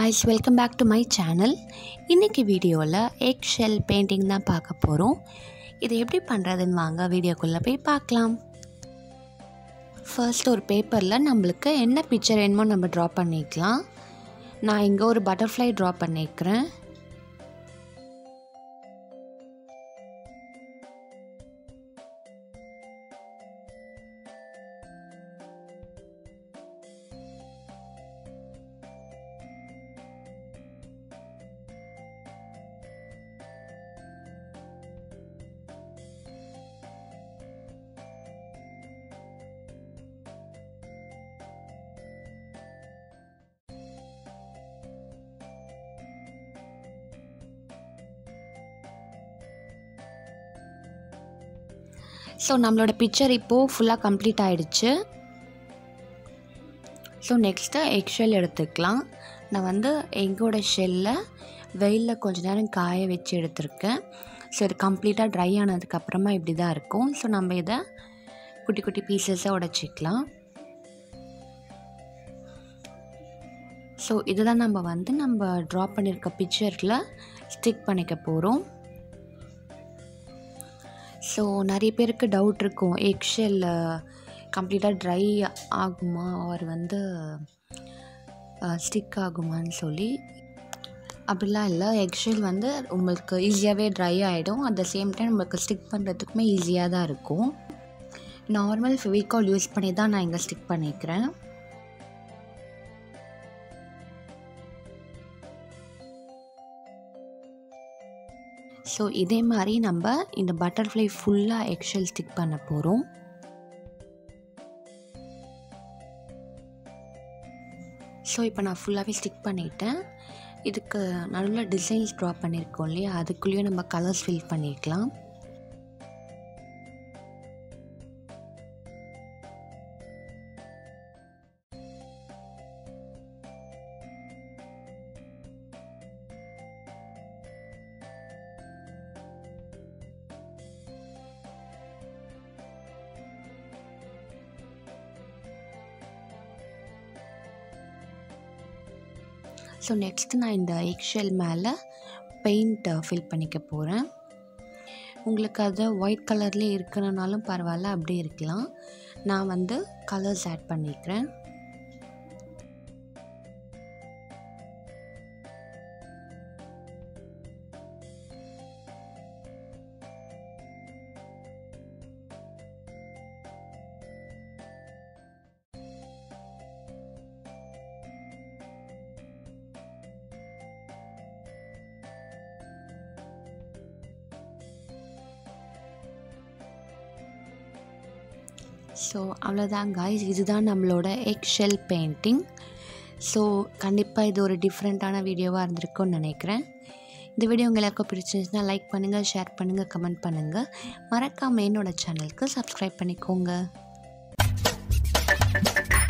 guys welcome back to my channel இன்றைக்கி வீடியோவில் egg shell painting தான் பார்க்க போகிறோம் இதை எப்படி பண்ணுறதுன்னு வாங்க வீடியோக்குள்ளே போய் பார்க்கலாம் ஃபர்ஸ்ட் ஒரு பேப்பரில் நம்மளுக்கு என்ன பிக்சர் வேணுமோ நம்ம ட்ரா பண்ணிக்கலாம் நான் இங்கே ஒரு பட்டர்ஃப்ளை ட்ரா பண்ணிக்கிறேன் ஸோ நம்மளோட பிக்சர் இப்போது ஃபுல்லாக கம்ப்ளீட் ஆகிடுச்சு ஸோ நெக்ஸ்ட்டு எக் ஷெல் எடுத்துக்கலாம் நான் வந்து எங்கோட ஷெல்லை வெயிலில் கொஞ்ச நேரம் காய வச்சு எடுத்திருக்கேன் ஸோ இது கம்ப்ளீட்டாக ட்ரை ஆனதுக்கப்புறமா இப்படி தான் இருக்கும் ஸோ நம்ம இதை குட்டி குட்டி பீசஸாக உடச்சிக்கலாம் ஸோ இதுதான் நம்ம வந்து நம்ம ட்ரா பண்ணியிருக்க பிக்சரில் ஸ்டிக் பண்ணிக்க போகிறோம் ஸோ நிறைய பேருக்கு டவுட் இருக்கும் எக்ஷெல் கம்ப்ளீட்டாக ட்ரை ஆகுமா அவர் வந்து ஸ்டிக் ஆகுமான்னு சொல்லி அப்படிலாம் இல்லை எக்ஷெல் வந்து உங்களுக்கு ஈஸியாகவே ட்ரை ஆகிடும் அட் த சேம் டைம் உங்களுக்கு ஸ்டிக் பண்ணுறதுக்குமே ஈஸியாக தான் இருக்கும் நார்மல் ஃபெவிகால் யூஸ் பண்ணி தான் நான் இங்கே ஸ்டிக் பண்ணிக்கிறேன் ஸோ இதே மாதிரி நம்ம இந்த பட்டர்ஃப்ளை ஃபுல்லாக எக்ஷெல் ஸ்டிக் பண்ண போகிறோம் ஸோ இப்போ நான் ஃபுல்லாகவே ஸ்டிக் பண்ணிட்டேன் இதுக்கு நடுவில் டிசைன்ஸ் ட்ரா பண்ணியிருக்கோம் இல்லையா அதுக்குள்ளேயும் நம்ம கலர்ஸ் ஃபில் பண்ணிக்கலாம் ஸோ நெக்ஸ்ட்டு நான் இந்த எக்ஷெல் மேலே பெயிண்ட் ஃபில் பண்ணிக்க போகிறேன் உங்களுக்கு அது ஒயிட் கலர்லேயே இருக்கணுனாலும் பரவாயில்ல அப்படி இருக்கலாம் நான் வந்து கலர்ஸ் ஆட் பண்ணிக்கிறேன் ஸோ அவ்வளோதான் காய்ஸ் இதுதான் நம்மளோட எக் ஷெல் பெயிண்டிங் ஸோ கண்டிப்பாக இது ஒரு டிஃப்ரெண்ட்டான வீடியோவாக இருந்திருக்கும்னு நினைக்கிறேன் இந்த வீடியோ உங்கள் எல்லாருக்கும் பிடிச்சிருந்துச்சுன்னா லைக் பண்ணுங்கள் ஷேர் பண்ணுங்கள் கமெண்ட் பண்ணுங்கள் மறக்காமல் என்னோடய சேனலுக்கு சப்ஸ்கிரைப் பண்ணிக்கோங்க